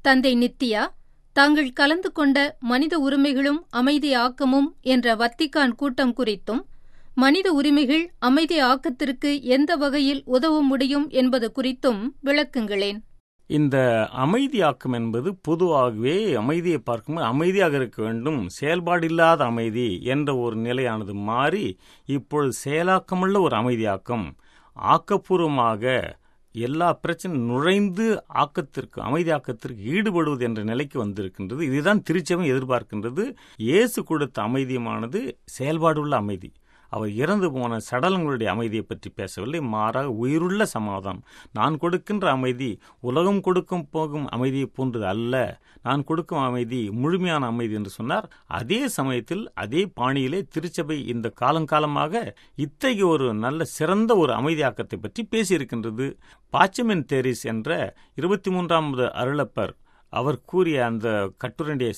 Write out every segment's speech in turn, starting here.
தந்தை நித்யா தாங்கள் கலந்து கொண்ட மனித உரிமைகளும் அமைதி ஆக்கமும் என்ற வத்திக்கான் கூட்டம் குறித்தும் மனித உரிமைகள் அமைதி ஆக்கத்திற்கு எந்த வகையில் உதவ முடியும் என்பது குறித்தும் விளக்குங்களேன் இந்த அமைதியாக்கம் என்பது பொதுவாகவே அமைதியை பார்க்கும்போது அமைதியாக இருக்க வேண்டும் செயல்பாடில்லாத அமைதி என்ற ஒரு நிலையானது மாறி இப்பொழுது செயலாக்கமுள்ள ஒரு அமைதியாக்கம் ஆக்கப்பூர்வமாக எல்லா பிரச்சனையும் நுழைந்து ஆக்கத்திற்கு அமைதி ஆக்கத்திற்கு ஈடுபடுவது என்ற நிலைக்கு வந்திருக்கின்றது இதுதான் திருச்சபை எதிர்பார்க்கின்றது இயேசு கொடுத்த அமைதியமானது செயல்பாடுள்ள அமைதி அவர் இறந்து போன சடலங்களுடைய அமைதியை பற்றி பேசவில்லை மாறாக உயிருள்ள சமாதானம் நான் கொடுக்கின்ற அமைதி உலகம் கொடுக்கும் போகும் அமைதியை போன்றது அல்ல நான் கொடுக்கும் அமைதி முழுமையான அமைதி என்று சொன்னார் அதே சமயத்தில் அதே பாணியிலே திருச்சபை இந்த காலங்காலமாக இத்தகைய ஒரு நல்ல சிறந்த ஒரு அமைதியாக்கத்தை பற்றி பேசியிருக்கின்றது பாச்சமின் தேரிஸ் என்ற இருபத்தி மூன்றாவது அருளப்பர் அவர் கூறிய அந்த கட்டுரையுடைய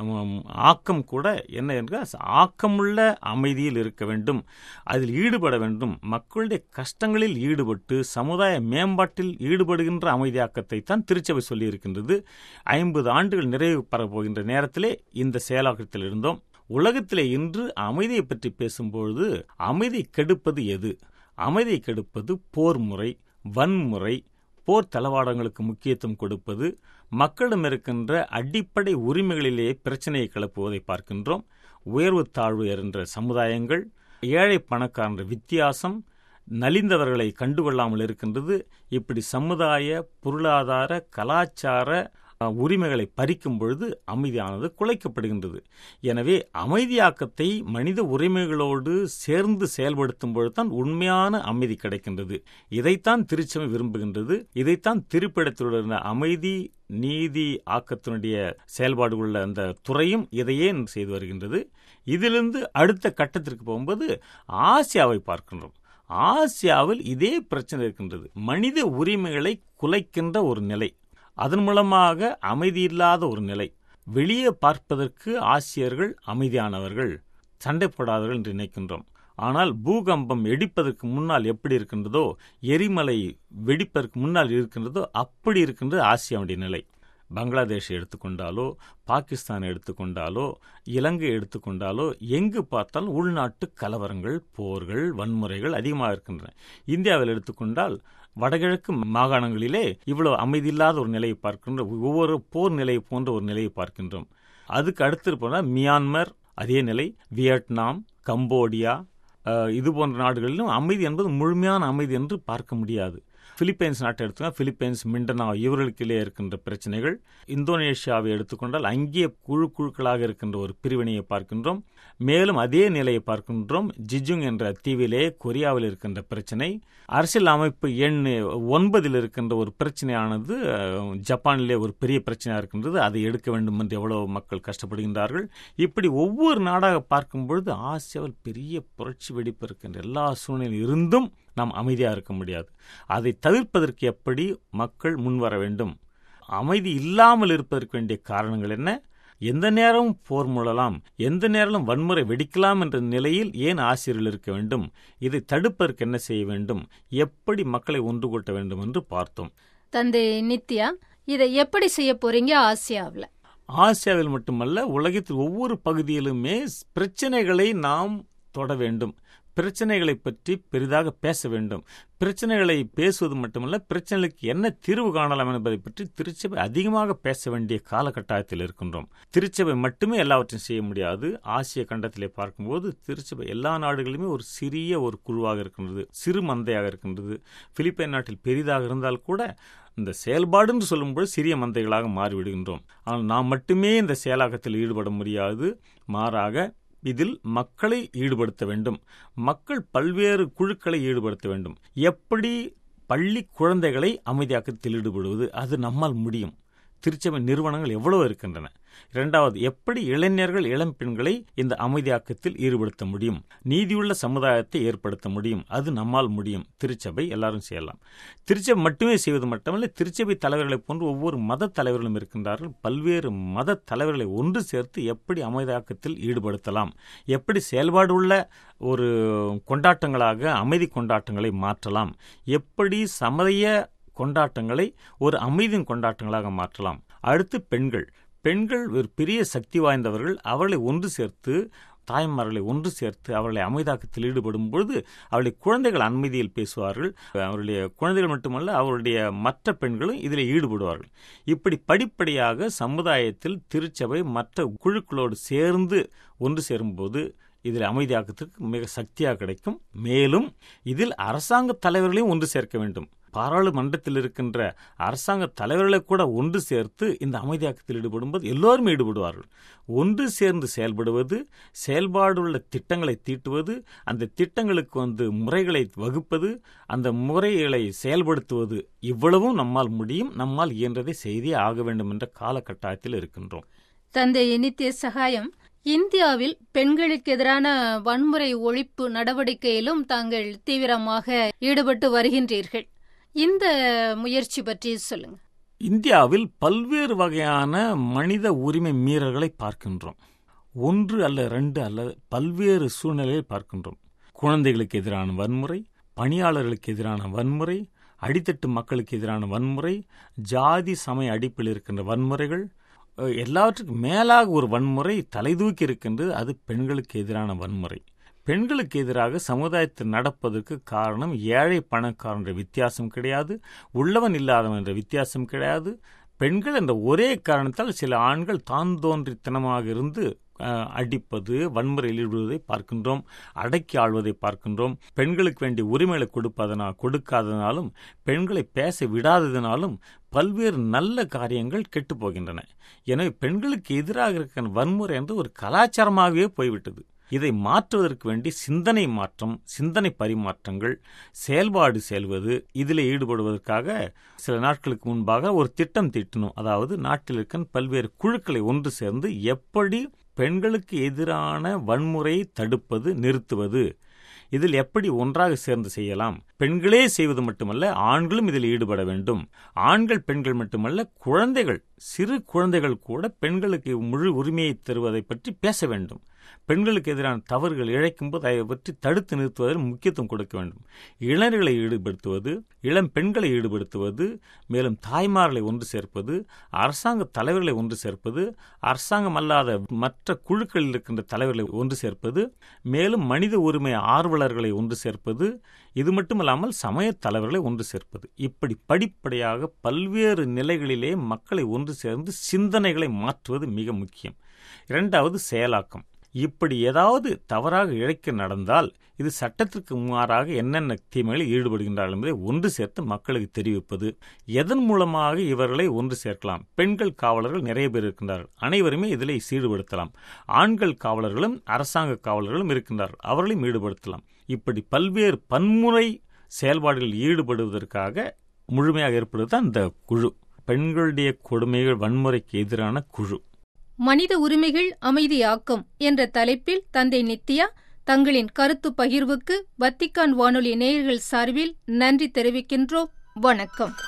ஆக்கம் கூட என்ன என்றால் ஆக்கமுள்ள அமைதியில் இருக்க வேண்டும் அதில் ஈடுபட வேண்டும் மக்களுடைய கஷ்டங்களில் ஈடுபட்டு சமுதாய மேம்பாட்டில் ஈடுபடுகின்ற அமைதியாக்கத்தை தான் திருச்சபை சொல்லியிருக்கின்றது ஐம்பது ஆண்டுகள் நிறைவு பெறப்போகின்ற நேரத்திலே இந்த செயலாக்கத்தில் இருந்தோம் உலகத்திலே இன்று அமைதியை பற்றி பேசும்பொழுது அமைதி கெடுப்பது எது அமைதியை கெடுப்பது போர் முறை வன்முறை போர் தளவாடங்களுக்கு முக்கியத்துவம் கொடுப்பது மக்களிடம் இருக்கின்ற அடிப்படை உரிமைகளிலே பிரச்சனையை கிளப்புவதை பார்க்கின்றோம் உயர்வு தாழ்வு என்ற சமுதாயங்கள் ஏழை பணக்காரன்ற வித்தியாசம் நலிந்தவர்களை கண்டுகொள்ளாமல் இருக்கின்றது இப்படி சமுதாய பொருளாதார கலாச்சார உரிமைகளை பறிக்கும் பொழுது அமைதியானது குலைக்கப்படுகின்றது எனவே அமைதியாக்கத்தை மனித உரிமைகளோடு சேர்ந்து செயல்படுத்தும் பொழுதுதான் உண்மையான அமைதி கிடைக்கின்றது இதைத்தான் திருச்சபை விரும்புகின்றது இதைத்தான் திருப்பிடத்தில் அமைதி நீதி ஆக்கத்தினுடைய செயல்பாடு உள்ள அந்த துறையும் இதையே செய்து வருகின்றது இதிலிருந்து அடுத்த கட்டத்திற்கு போகும்போது ஆசியாவை பார்க்கின்றோம் ஆசியாவில் இதே பிரச்சனை இருக்கின்றது மனித உரிமைகளை குலைக்கின்ற ஒரு நிலை அதன் மூலமாக அமைதியில்லாத ஒரு நிலை வெளியே பார்ப்பதற்கு ஆசியர்கள் அமைதியானவர்கள் சண்டை போடாதவர்கள் என்று நினைக்கின்றோம் ஆனால் பூகம்பம் வெடிப்பதற்கு முன்னால் எப்படி இருக்கின்றதோ எரிமலை வெடிப்பதற்கு முன்னால் இருக்கின்றதோ அப்படி இருக்கின்றது ஆசியாவுடைய நிலை பங்களாதேஷை எடுத்துக்கொண்டாலோ பாகிஸ்தானை எடுத்துக்கொண்டாலோ இலங்கை எடுத்துக்கொண்டாலோ எங்கு பார்த்தாலும் உள்நாட்டு கலவரங்கள் போர்கள் வன்முறைகள் அதிகமாக இருக்கின்றன இந்தியாவில் எடுத்துக்கொண்டால் வடகிழக்கு மாகாணங்களிலே இவ்வளவு அமைதியில்லாத ஒரு நிலையை பார்க்கின்றோம் ஒவ்வொரு போர் நிலை போன்ற ஒரு நிலையை பார்க்கின்றோம் அதுக்கு அடுத்து போனால் மியான்மர் அதே நிலை வியட்நாம் கம்போடியா இது போன்ற நாடுகளிலும் அமைதி என்பது முழுமையான அமைதி என்று பார்க்க முடியாது பிலிப்பைன்ஸ் நாட்டை எடுத்துக்கோங்க பிலிப்பைன்ஸ் மிண்டனா இவர்களுக்கிலே இருக்கின்ற பிரச்சனைகள் இந்தோனேஷியாவை எடுத்துக்கொண்டால் அங்கே குழு குழுக்களாக இருக்கின்ற ஒரு பிரிவினையை பார்க்கின்றோம் மேலும் அதே நிலையை பார்க்கின்றோம் ஜிஜுங் என்ற தீவிலே கொரியாவில் இருக்கின்ற பிரச்சனை அரசியல் அமைப்பு எண் ஒன்பதில் இருக்கின்ற ஒரு பிரச்சனையானது ஜப்பானிலே ஒரு பெரிய பிரச்சனையாக இருக்கின்றது அதை எடுக்க வேண்டும் என்று எவ்வளவு மக்கள் கஷ்டப்படுகின்றார்கள் இப்படி ஒவ்வொரு நாடாக பார்க்கும் பொழுது ஆசியாவில் பெரிய புரட்சி வெடிப்பு இருக்கின்ற எல்லா சூழ்நிலையில் இருந்தும் நாம் அமைதியாக இருக்க முடியாது அதை தவிர்ப்பதற்கு எப்படி மக்கள் முன்வர வேண்டும் அமைதி இல்லாமல் இருப்பதற்கு வேண்டிய காரணங்கள் என்ன எந்த நேரமும் போர் மூழலாம் எந்த நேரமும் வன்முறை வெடிக்கலாம் என்ற நிலையில் ஏன் ஆசிரியர்கள் இருக்க வேண்டும் இதை தடுப்பதற்கு என்ன செய்ய வேண்டும் எப்படி மக்களை ஒன்று கூட்ட வேண்டும் என்று பார்த்தோம் தந்தை நித்யா இதை எப்படி செய்ய போறீங்க ஆசியாவில் ஆசியாவில் மட்டுமல்ல உலகத்தில் ஒவ்வொரு பகுதியிலுமே பிரச்சனைகளை நாம் தொட வேண்டும் பிரச்சனைகளை பற்றி பெரிதாக பேச வேண்டும் பிரச்சனைகளை பேசுவது மட்டுமல்ல பிரச்சனைகளுக்கு என்ன தீர்வு காணலாம் என்பதை பற்றி திருச்சபை அதிகமாக பேச வேண்டிய காலகட்டாயத்தில் இருக்கின்றோம் திருச்சபை மட்டுமே எல்லாவற்றையும் செய்ய முடியாது ஆசிய கண்டத்திலே பார்க்கும்போது திருச்சபை எல்லா நாடுகளிலுமே ஒரு சிறிய ஒரு குழுவாக இருக்கின்றது சிறு மந்தையாக இருக்கின்றது பிலிப்பைன் நாட்டில் பெரிதாக இருந்தால் கூட இந்த செயல்பாடு என்று சொல்லும்போது சிறிய மந்தைகளாக மாறிவிடுகின்றோம் ஆனால் நாம் மட்டுமே இந்த செயலாக்கத்தில் ஈடுபட முடியாது மாறாக இதில் மக்களை ஈடுபடுத்த வேண்டும் மக்கள் பல்வேறு குழுக்களை ஈடுபடுத்த வேண்டும் எப்படி பள்ளி குழந்தைகளை அமைதியாக்கத்தில் ஈடுபடுவது அது நம்மால் முடியும் திருச்சபை நிறுவனங்கள் எவ்வளவு இருக்கின்றன இரண்டாவது எப்படி இளைஞர்கள் இளம் பெண்களை இந்த அமைதியாக்கத்தில் ஈடுபடுத்த முடியும் நீதியுள்ள சமுதாயத்தை ஏற்படுத்த முடியும் அது நம்மால் முடியும் திருச்சபை எல்லாரும் செய்யலாம் திருச்சபை மட்டுமே செய்வது மட்டுமல்ல திருச்சபை தலைவர்களைப் போன்று ஒவ்வொரு மத தலைவர்களும் இருக்கின்றார்கள் பல்வேறு மத தலைவர்களை ஒன்று சேர்த்து எப்படி அமைதியாக்கத்தில் ஈடுபடுத்தலாம் எப்படி செயல்பாடு உள்ள ஒரு கொண்டாட்டங்களாக அமைதி கொண்டாட்டங்களை மாற்றலாம் எப்படி சமய கொண்டாட்டங்களை ஒரு அமைதியின் கொண்டாட்டங்களாக மாற்றலாம் அடுத்து பெண்கள் பெண்கள் ஒரு பெரிய சக்தி வாய்ந்தவர்கள் அவர்களை ஒன்று சேர்த்து தாய்மார்களை ஒன்று சேர்த்து அவர்களை அமைதாக்கத்தில் ஈடுபடும் பொழுது அவருடைய குழந்தைகள் அமைதியில் பேசுவார்கள் அவருடைய குழந்தைகள் மட்டுமல்ல அவருடைய மற்ற பெண்களும் இதில் ஈடுபடுவார்கள் இப்படி படிப்படியாக சமுதாயத்தில் திருச்சபை மற்ற குழுக்களோடு சேர்ந்து ஒன்று சேரும்போது இதில் அமைதியாக்கத்திற்கு மிக சக்தியாக கிடைக்கும் மேலும் இதில் அரசாங்க தலைவர்களையும் ஒன்று சேர்க்க வேண்டும் பாராளுமன்றத்தில் இருக்கின்ற அரசாங்க தலைவர்களை கூட ஒன்று சேர்த்து இந்த அமைதியாக்கத்தில் ஈடுபடும்போது எல்லோரும் ஈடுபடுவார்கள் ஒன்று சேர்ந்து செயல்படுவது செயல்பாடுள்ள திட்டங்களை தீட்டுவது அந்த திட்டங்களுக்கு வந்து முறைகளை வகுப்பது அந்த முறைகளை செயல்படுத்துவது இவ்வளவும் நம்மால் முடியும் நம்மால் இயன்றதை செய்தே ஆக வேண்டும் என்ற காலகட்டாயத்தில் இருக்கின்றோம் தந்தை நித்திய சகாயம் இந்தியாவில் பெண்களுக்கு எதிரான வன்முறை ஒழிப்பு நடவடிக்கையிலும் தாங்கள் தீவிரமாக ஈடுபட்டு வருகின்றீர்கள் இந்த முயற்சி பற்றி சொல்லுங்க இந்தியாவில் பல்வேறு வகையான மனித உரிமை மீறல்களை பார்க்கின்றோம் ஒன்று அல்ல ரெண்டு அல்ல பல்வேறு சூழ்நிலையை பார்க்கின்றோம் குழந்தைகளுக்கு எதிரான வன்முறை பணியாளர்களுக்கு எதிரான வன்முறை அடித்தட்டு மக்களுக்கு எதிரான வன்முறை ஜாதி சமய அடிப்பில் இருக்கின்ற வன்முறைகள் எல்லாவற்றுக்கும் மேலாக ஒரு வன்முறை தலைதூக்கி இருக்கின்றது அது பெண்களுக்கு எதிரான வன்முறை பெண்களுக்கு எதிராக சமுதாயத்தில் நடப்பதற்கு காரணம் ஏழை பணக்காரன் என்ற வித்தியாசம் கிடையாது உள்ளவன் இல்லாதவன் என்ற வித்தியாசம் கிடையாது பெண்கள் என்ற ஒரே காரணத்தால் சில ஆண்கள் தான் தோன்றித்தனமாக இருந்து அடிப்பது வன்முறையில் ஈடுபடுவதை பார்க்கின்றோம் அடக்கி ஆள்வதை பார்க்கின்றோம் பெண்களுக்கு வேண்டிய உரிமைகளை கொடுப்பதனால் கொடுக்காததினாலும் பெண்களை பேச விடாததினாலும் பல்வேறு நல்ல காரியங்கள் கெட்டு போகின்றன எனவே பெண்களுக்கு எதிராக இருக்கிற வன்முறை என்று ஒரு கலாச்சாரமாகவே போய்விட்டது இதை மாற்றுவதற்கு வேண்டி சிந்தனை மாற்றம் சிந்தனை பரிமாற்றங்கள் செயல்பாடு செல்வது இதில் ஈடுபடுவதற்காக சில நாட்களுக்கு முன்பாக ஒரு திட்டம் தீட்டணும் அதாவது நாட்டில் இருக்க பல்வேறு குழுக்களை ஒன்று சேர்ந்து எப்படி பெண்களுக்கு எதிரான வன்முறையை தடுப்பது நிறுத்துவது இதில் எப்படி ஒன்றாக சேர்ந்து செய்யலாம் பெண்களே செய்வது மட்டுமல்ல ஆண்களும் இதில் ஈடுபட வேண்டும் ஆண்கள் பெண்கள் மட்டுமல்ல குழந்தைகள் சிறு குழந்தைகள் கூட பெண்களுக்கு முழு உரிமையை தருவதை பற்றி பேச வேண்டும் பெண்களுக்கு எதிரான தவறுகள் இழைக்கும்போது அதை பற்றி தடுத்து நிறுத்துவதில் முக்கியத்துவம் கொடுக்க வேண்டும் இளைஞர்களை ஈடுபடுத்துவது இளம் பெண்களை ஈடுபடுத்துவது மேலும் தாய்மார்களை ஒன்று சேர்ப்பது அரசாங்க தலைவர்களை ஒன்று சேர்ப்பது அரசாங்கம் அல்லாத மற்ற குழுக்களில் இருக்கின்ற தலைவர்களை ஒன்று சேர்ப்பது மேலும் மனித உரிமை ஆர்வலர்களை ஒன்று சேர்ப்பது இது மட்டுமல்லாமல் சமய தலைவர்களை ஒன்று சேர்ப்பது இப்படி படிப்படியாக பல்வேறு நிலைகளிலே மக்களை ஒன்று சேர்ந்து சிந்தனைகளை மாற்றுவது மிக முக்கியம் இரண்டாவது செயலாக்கம் இப்படி ஏதாவது தவறாக இழைக்க நடந்தால் இது சட்டத்திற்கு மாறாக என்னென்ன தீமைகளில் ஈடுபடுகின்றார்கள் என்பதை ஒன்று சேர்த்து மக்களுக்கு தெரிவிப்பது எதன் மூலமாக இவர்களை ஒன்று சேர்க்கலாம் பெண்கள் காவலர்கள் நிறைய பேர் இருக்கின்றார்கள் அனைவருமே இதில் ஈடுபடுத்தலாம் ஆண்கள் காவலர்களும் அரசாங்க காவலர்களும் இருக்கின்றார்கள் அவர்களையும் ஈடுபடுத்தலாம் இப்படி பல்வேறு பன்முறை செயல்பாடுகளில் ஈடுபடுவதற்காக முழுமையாக ஏற்படுவது அந்த குழு பெண்களுடைய கொடுமைகள் வன்முறைக்கு எதிரான குழு மனித உரிமைகள் அமைதியாக்கம் என்ற தலைப்பில் தந்தை நித்யா தங்களின் கருத்து பகிர்வுக்கு வத்திக்கான் வானொலி நேயர்கள் சார்பில் நன்றி தெரிவிக்கின்றோம் வணக்கம்